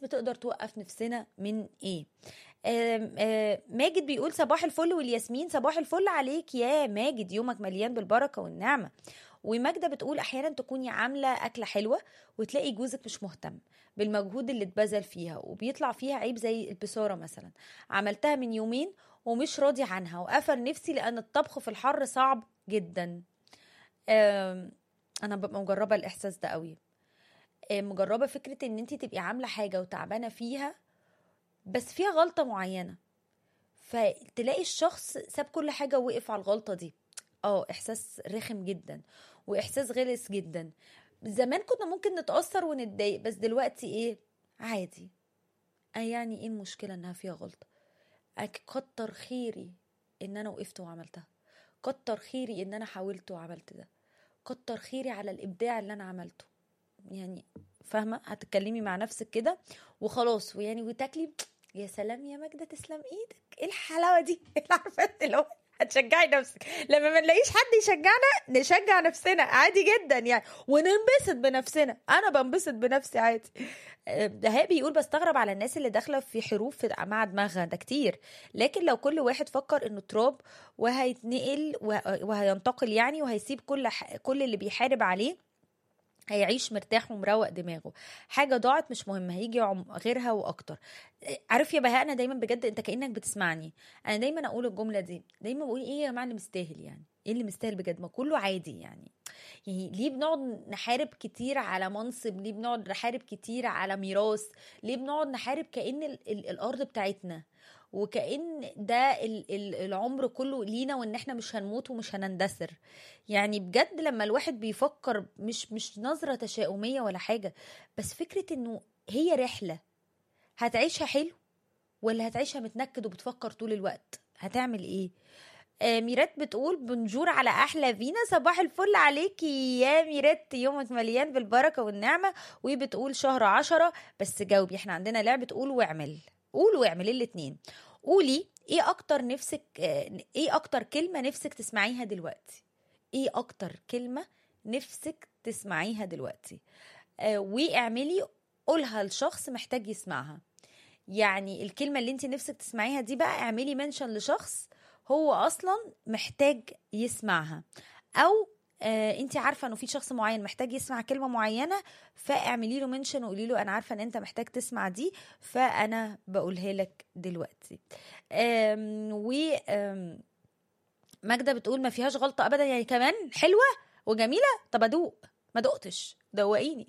بتقدر توقف نفسنا من ايه آم، آم، ماجد بيقول صباح الفل والياسمين صباح الفل عليك يا ماجد يومك مليان بالبركه والنعمه وماجده بتقول احيانا تكوني عامله اكله حلوه وتلاقي جوزك مش مهتم بالمجهود اللي اتبذل فيها وبيطلع فيها عيب زي البصاره مثلا عملتها من يومين ومش راضي عنها وقفل نفسي لان الطبخ في الحر صعب جدا آم، انا ببقى مجربه الاحساس ده قوي آم، مجربه فكره ان انت تبقي عامله حاجه وتعبانه فيها بس فيها غلطه معينه فتلاقي الشخص ساب كل حاجه ووقف على الغلطه دي اه احساس رخم جدا واحساس غلس جدا زمان كنا ممكن نتاثر ونتضايق بس دلوقتي ايه عادي آه يعني ايه المشكله انها فيها غلطه أك- كتر خيري ان انا وقفت وعملتها كتر خيري ان انا حاولت وعملت ده كتر خيري على الابداع اللي انا عملته يعني فاهمه هتتكلمي مع نفسك كده وخلاص ويعني وتاكلي يا سلام يا ماجده تسلم ايدك ايه الحلاوه دي إيه عارفه انت اللي هو هتشجعي نفسك لما ما نلاقيش حد يشجعنا نشجع نفسنا عادي جدا يعني وننبسط بنفسنا انا بنبسط بنفسي عادي آه، دهاء بيقول بستغرب على الناس اللي داخله في حروب في مع دماغها ده كتير لكن لو كل واحد فكر انه تراب وهيتنقل وه- وهينتقل يعني وهيسيب كل ح... كل اللي بيحارب عليه هيعيش مرتاح ومروق دماغه حاجه ضاعت مش مهم هيجي عم غيرها واكتر عارف يا بهاء انا دايما بجد انت كانك بتسمعني انا دايما اقول الجمله دي دايما بقول ايه يا جماعه اللي مستاهل يعني ايه اللي مستاهل بجد ما كله عادي يعني يعني ليه بنقعد نحارب كتير على منصب ليه بنقعد نحارب كتير على ميراث ليه بنقعد نحارب كأن ال ال الأرض بتاعتنا وكأن ده ال ال العمر كله لينا وان احنا مش هنموت ومش هنندثر يعني بجد لما الواحد بيفكر مش مش نظرة تشاؤمية ولا حاجة بس فكرة انه هي رحلة هتعيشها حلو ولا هتعيشها متنكد وبتفكر طول الوقت هتعمل ايه آه، ميرات بتقول بنجور على احلى فينا صباح الفل عليكي يا ميرات يومك مليان بالبركه والنعمه وبتقول شهر عشرة بس جاوبي احنا عندنا لعبه قول واعمل قول واعمل الاتنين قولي ايه اكتر نفسك آه، ايه اكتر كلمه نفسك تسمعيها دلوقتي ايه اكتر كلمه نفسك تسمعيها دلوقتي آه، واعملي قولها لشخص محتاج يسمعها يعني الكلمة اللي انت نفسك تسمعيها دي بقى اعملي منشن لشخص هو اصلا محتاج يسمعها او آه انت عارفه انه في شخص معين محتاج يسمع كلمه معينه فاعملي له منشن وقولي له انا عارفه ان انت محتاج تسمع دي فانا بقولها لك دلوقتي آم و آم ماجده بتقول ما فيهاش غلطه ابدا يعني كمان حلوه وجميله طب ادوق ما دقتش دوقيني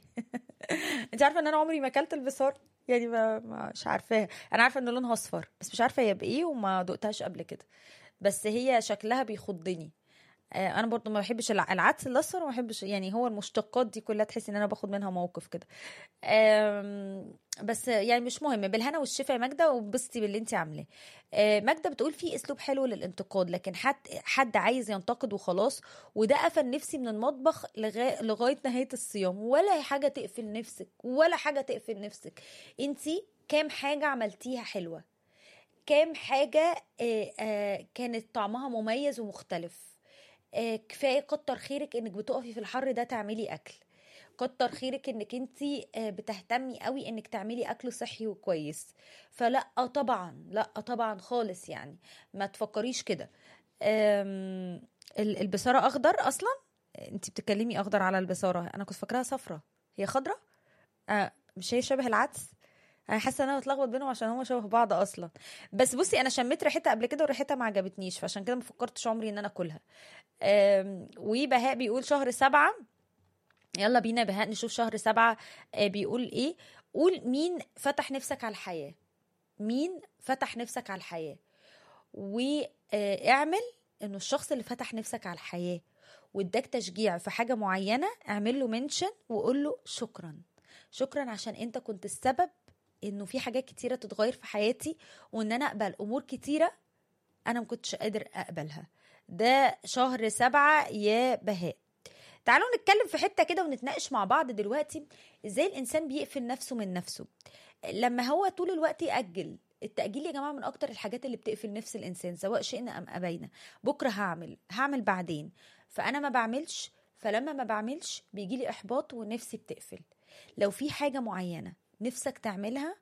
انت عارفه ان انا عمري ما اكلت البصار يعني ما مش عارفاها انا عارفه ان لونها اصفر بس مش عارفه هي بايه وما دقتهاش قبل كده بس هي شكلها بيخضني آه، انا برضو ما بحبش الع- العدس الاصفر وما بحبش يعني هو المشتقات دي كلها تحس ان انا باخد منها موقف كده آم، بس يعني مش مهم بالهنا والشفا يا ماجده وبسطي باللي انت عاملاه آه، ماجده بتقول في اسلوب حلو للانتقاد لكن حد حد عايز ينتقد وخلاص وده قفل نفسي من المطبخ لغايه لغايه نهايه الصيام ولا حاجه تقفل نفسك ولا حاجه تقفل نفسك انت كام حاجه عملتيها حلوه كام حاجه آه، آه، كانت طعمها مميز ومختلف آه، كفايه كتر خيرك انك بتقفي في الحر ده تعملي اكل كتر خيرك انك انت بتهتمي قوي انك تعملي اكل صحي وكويس فلا طبعا لا طبعا خالص يعني ما تفكريش كده آم، ال- البصاره اخضر اصلا انت بتتكلمي اخضر على البصاره انا كنت فاكراها صفرة هي خضرة آه مش هي شبه العدس انا حاسه ان انا بتلخبط بينهم عشان هما شبه بعض اصلا بس بصي انا شميت ريحتها قبل كده وريحتها ما عجبتنيش فعشان كده ما فكرتش عمري ان انا اكلها آم، وبهاء بيقول شهر سبعة يلا بينا يا بهاء نشوف شهر سبعة آه، بيقول ايه قول مين فتح نفسك على الحياة مين فتح نفسك على الحياة واعمل انه الشخص اللي فتح نفسك على الحياة واداك تشجيع في حاجة معينة اعمل له منشن وقول له شكرا شكرا عشان انت كنت السبب انه في حاجات كتيرة تتغير في حياتي وان انا اقبل امور كتيرة انا ما كنتش قادر اقبلها ده شهر سبعة يا بهاء تعالوا نتكلم في حتة كده ونتناقش مع بعض دلوقتي ازاي الانسان بيقفل نفسه من نفسه لما هو طول الوقت يأجل التأجيل يا جماعة من أكتر الحاجات اللي بتقفل نفس الإنسان سواء شئنا أم أبينا بكرة هعمل هعمل بعدين فأنا ما بعملش فلما ما بعملش بيجيلي إحباط ونفسي بتقفل لو في حاجة معينة نفسك تعملها